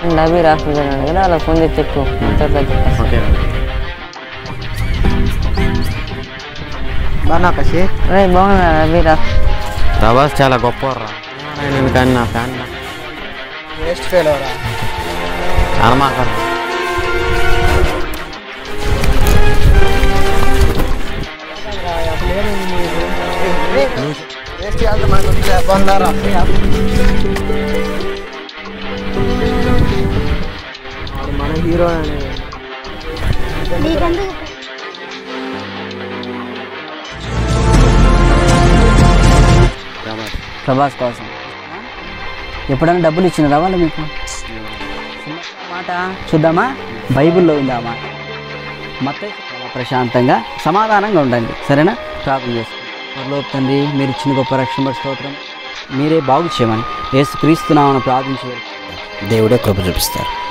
డబ్బీ రాసుకున్నాడు కదా అలా ఫోన్ చేసి చెప్పు మాట్లాడతా చెప్పేస్తా. ఓకే బాగా కసి రే బాగున్నా డబ్బీ రా ప్రభాస్ చాలా గొప్పరా నేను కానీ నా ఫ్యాన్ వేస్ట్ ఫెయిల్ అవరా అనమాకరా వేస్ట్ చేయాలి మనకు బందారా మన హీరో అనేది ప్రభాస్ ప్రభాస్ కోసం ఎప్పుడైనా డబ్బులు ఇచ్చినారా వాళ్ళు మీకు మాట చూద్దామా బైబిల్లో ఉంది ఆ మాట మత ప్రశాంతంగా సమాధానంగా ఉండండి సరేనా ప్రార్థన చేసుకోండి పరలోక తండ్రి మీరు ఇచ్చిన గొప్ప రక్షణ స్తోత్రం మీరే బాగు చేయమని యేసు క్రీస్తున్నామని ప్రార్థించి దేవుడే కృప చూపిస్తారు